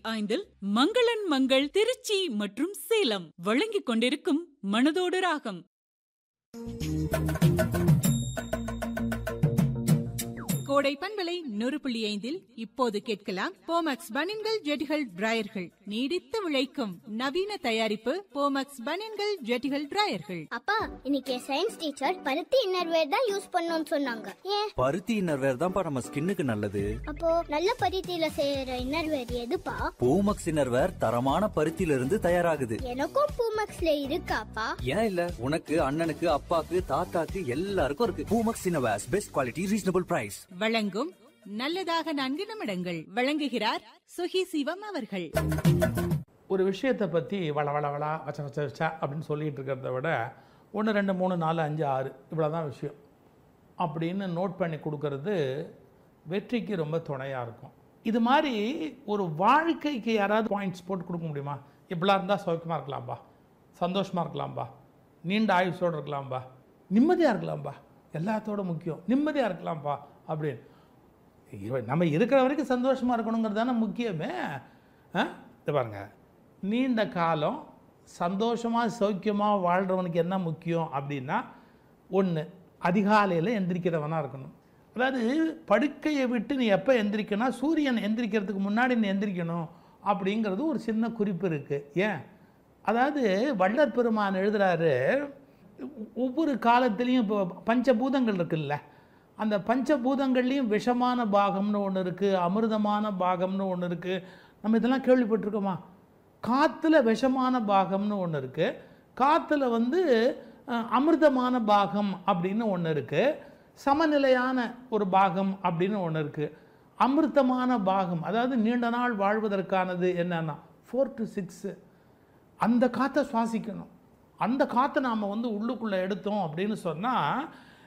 ஐந்தில் மங்களன் மங்கள் திருச்சி மற்றும் சேலம் வழங்கிக் கொண்டிருக்கும் மனதோடு ராகம் கோடை பண்பலை நூறு புள்ளி ஐந்தில் இப்போது கேட்கலாம் போமக்ஸ் பனின்கள் ஜெட்டிகள் டிராயர்கள் நீடித்து விளைக்கும் நவீன தயாரிப்பு போமக்ஸ் பனின்கள் ஜெட்டிகள் டிராயர்கள் அப்பா இன்னைக்கு சயின்ஸ் டீச்சர் பருத்தி இன்னர்வேர் தான் யூஸ் பண்ணணும்னு சொன்னாங்க ஏன் பருத்தி இன்னர்வேர் தான்ப்பா நம்ம ஸ்கின்னுக்கு நல்லது அப்போ நல்ல பருத்தியில செய்யற இன்னர்வேர் எதுப்பா பூமக்ஸ் இன்னர்வேர் தரமான பருத்தியில இருந்து தயாராகுது எனக்கும் பூமக்ஸ்ல இருக்காப்பா ஏன் இல்ல உனக்கு அண்ணனுக்கு அப்பாக்கு தாத்தாக்கு எல்லாருக்கும் இருக்கு Poomex innerwears best quality reasonable price வழங்கும் நல்லதாக நான்கு நிமிடங்கள் வழங்குகிறார் சுகி சிவம் அவர்கள் ஒரு விஷயத்தை பற்றி வள வள வளா வச்ச வச்ச வச்சா அப்படின்னு சொல்லிட்டு இருக்கிறத விட ஒன்று ரெண்டு மூணு நாலு அஞ்சு ஆறு இவ்வளோ தான் விஷயம் அப்படின்னு நோட் பண்ணி கொடுக்கறது வெற்றிக்கு ரொம்ப துணையாக இருக்கும் இது மாதிரி ஒரு வாழ்க்கைக்கு யாராவது பாயிண்ட்ஸ் போட்டு கொடுக்க முடியுமா இப்படிலாம் இருந்தால் சௌக்கியமாக இருக்கலாம்பா சந்தோஷமாக இருக்கலாம்பா நீண்ட ஆயுசோடு இருக்கலாம்பா நிம்மதியாக இருக்கலாம்பா எல்லாத்தோட முக்கியம் நிம்மதியாக இருக்கலாம்பா அப்படின்னு இவ- நம்ம இருக்கிற வரைக்கும் சந்தோஷமாக இருக்கணுங்கிறது தானே முக்கியமே ஆ இது பாருங்க நீண்ட காலம் சந்தோஷமாக சௌக்கியமாக வாழ்கிறவனுக்கு என்ன முக்கியம் அப்படின்னா ஒன்று அதிகாலையில் எந்திரிக்கிறவனாக இருக்கணும் அதாவது படுக்கையை விட்டு நீ எப்போ எந்திரிக்கணும் சூரியன் எந்திரிக்கிறதுக்கு முன்னாடி நீ எந்திரிக்கணும் அப்படிங்கிறது ஒரு சின்ன குறிப்பு இருக்குது ஏன் அதாவது வள்ளற் பெருமான் எழுதுறாரு ஒவ்வொரு காலத்துலேயும் இப்போ பஞ்சபூதங்கள் இருக்குல்ல அந்த பஞ்சபூதங்கள்லேயும் விஷமான பாகம்னு ஒன்று இருக்குது அமிர்தமான பாகம்னு ஒன்று இருக்குது நம்ம இதெல்லாம் கேள்விப்பட்டிருக்கோமா காற்றுல விஷமான பாகம்னு ஒன்று இருக்குது காற்றுல வந்து அஹ், அமிர்தமான பாகம் அப்படின்னு ஒன்று இருக்குது சமநிலையான ஒரு பாகம் அப்படின்னு ஒன்று இருக்குது அமிர்தமான பாகம் அதாவது நீண்ட நாள் வாழ்வதற்கானது என்னன்னா ஃபோர் டு சிக்ஸு அந்த காற்றை சுவாசிக்கணும் அந்த காற்றை நாம் வந்து உள்ளுக்குள்ளே எடுத்தோம் அப்படின்னு சொன்னால்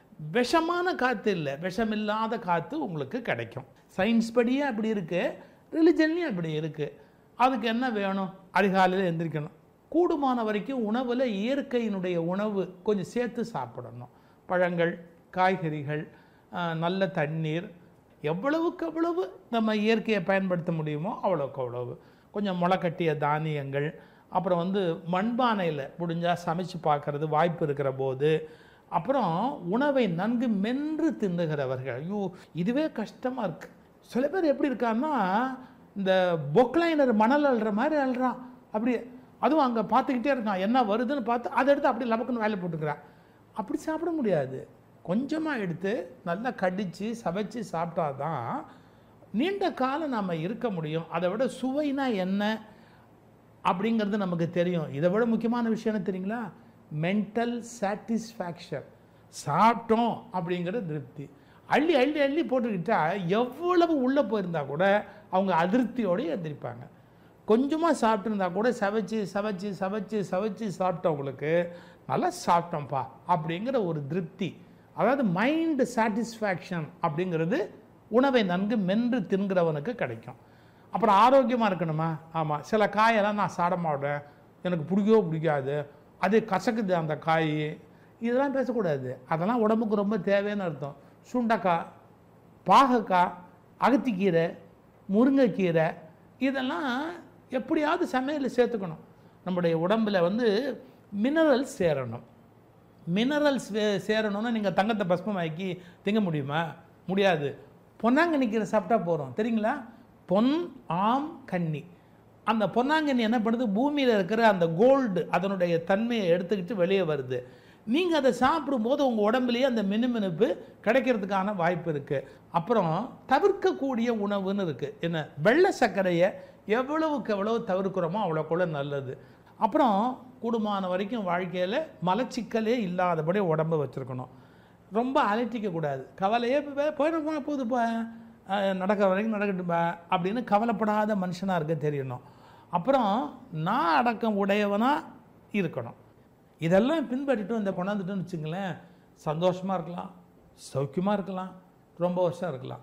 விஷமான காற்று இல்லை விஷமில்லாத காற்று உங்களுக்கு கிடைக்கும் சயின்ஸ் படியே அப்படி இருக்குது ரிலிஜன்லேயும் அப்படி இருக்குது அதுக்கு என்ன வேணும் அதிகாலையில் எந்திரிக்கணும் கூடுமான வரைக்கும் உணவில் இயற்கையினுடைய உணவு கொஞ்சம் சேர்த்து சாப்பிடணும் பழங்கள் காய்கறிகள் ஆஹ், நல்ல தண்ணீர் எவ்வளவுக்கு எவ்வளவு நம்ம இயற்கையை பயன்படுத்த முடியுமோ அவ்வளோக்கு அவ்வளவு கொஞ்சம் முளைக்கட்டிய தானியங்கள் அப்புறம் வந்து மண்பானையில் முடிஞ்சால் சமைச்சு பார்க்கறது வாய்ப்பு இருக்கிற போது அப்புறம் உணவை நன்கு மென்று தின்னுகிறவர்கள் ஐயோ இதுவே கஷ்டமாக இருக்குது சில பேர் எப்படி இருக்கான்னா இந்த பொக்லைனர் மணல் அள்ளுற மாதிரி அள்ளுறான் அப்படியே அதுவும் அங்கே பார்த்துக்கிட்டே இருக்கான் என்ன வருதுன்னு பார்த்து அதை எடுத்து அப்படியே லபக்குன்னு வேலை போட்டுக்கிறான் அப்படி சாப்பிட முடியாது கொஞ்சமாக எடுத்து நல்லா கடித்து சமைச்சு சாப்பிட்டா தான் நீண்ட காலம் நாம் இருக்க முடியும் அதை விட சுவைனா என்ன அப்படிங்கிறது நமக்கு தெரியும் இதை விட முக்கியமான விஷயம் என்ன தெரியுங்களா மென்டல் சாட்டிஸ்ஃபேக்ஷன் சாப்பிட்டோம் அப்படிங்கிற திருப்தி அள்ளி அள்ளி அள்ளி போட்டுக்கிட்டா எவ்வளவு உள்ளே போயிருந்தா கூட அவங்க அதிருப்தியோடய எந்திரிப்பாங்க கொஞ்சமாக சாப்பிட்டுருந்தா கூட சவைச்சு சவைச்சு சவைச்சு சவைச்சு சாப்பிட்டவங்களுக்கு நல்லா சாப்பிட்டோம்ப்பா அப்படிங்கிற ஒரு திருப்தி அதாவது மைண்ட் சாட்டிஸ்ஃபேக்ஷன் அப்படிங்கிறது உணவை நன்கு மென்று தின்கிறவனுக்கு கிடைக்கும் அப்புறம் ஆரோக்கியமாக இருக்கணுமா ஆமாம் சில காயெல்லாம் நான் சாப்பிட மாட்டேன் எனக்கு பிடிக்கவோ பிடிக்காது அது கசக்குது அந்த காய் இதெல்லாம் பேசக்கூடாது அதெல்லாம் உடம்புக்கு ரொம்ப தேவைன்னு அர்த்தம் சுண்டைக்காய் பாகக்காய் அகத்திக்கீரை முருங்கைக்கீரை இதெல்லாம் எப்படியாவது சமையலில் சேர்த்துக்கணும் நம்முடைய உடம்புல வந்து மினரல்ஸ் சேரணும் மினரல்ஸ் சேரணும்னா நீங்கள் தங்கத்தை பஸ்மமாக்கி திங்க முடியுமா முடியாது பொன்னாங்கண்ணி கீரை சாப்பிட்டா போகிறோம் தெரியுங்களா பொன் ஆம் கன்னி அந்த பொன்னாங்கண்ணி என்ன பண்ணுது பூமியில் இருக்கிற அந்த கோல்டு அதனுடைய தன்மையை எடுத்துக்கிட்டு வெளியே வருது நீங்கள் அதை சாப்பிடும்போது உங்கள் உடம்புலயே அந்த மினுமினுப்பு கிடைக்கிறதுக்கான வாய்ப்பு இருக்குது அப்புறம் தவிர்க்கக்கூடிய உணவுன்னு இருக்குது என்ன வெள்ளை சர்க்கரையை எவ்வளவுக்கு எவ்வளவு தவிர்க்கிறோமோ அவ்வளோக்குள்ள நல்லது அப்புறம் கூடுமான வரைக்கும் வாழ்க்கையில் மலச்சிக்கலே இல்லாதபடி உடம்பை வச்சுருக்கணும் ரொம்ப அலட்டிக்க கூடாது கவலையே போயிடுமா போகுதுப்பா அஹ் நடக்கிற வரைக்கும் நடக்கட்டுப்பா அப்படின்னு கவலைப்படாத மனுஷனாக இருக்க தெரியணும் அப்புறம் நான் அடக்கம் உடையவனாக இருக்கணும் இதெல்லாம் பின்பற்றிட்டு இந்த கொண்டாந்துட்டோன்னு வச்சுங்களேன் சந்தோஷமாக இருக்கலாம் சௌக்கியமாக இருக்கலாம் ரொம்ப வருஷம் இருக்கலாம்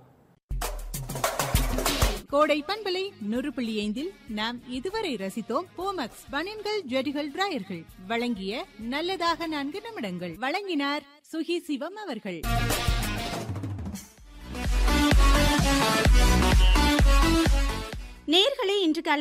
கோடை பண்பலை நூறு புள்ளி ஐந்தில் நாம் இதுவரை ரசித்தோம் போமக்ஸ் பனின்கள் ஜெட்டிகள் டிராயர்கள் வழங்கிய நல்லதாக நான்கு நிமிடங்கள் வழங்கினார் சுகி சிவம் அவர்கள் நேர்களே இன்று காலை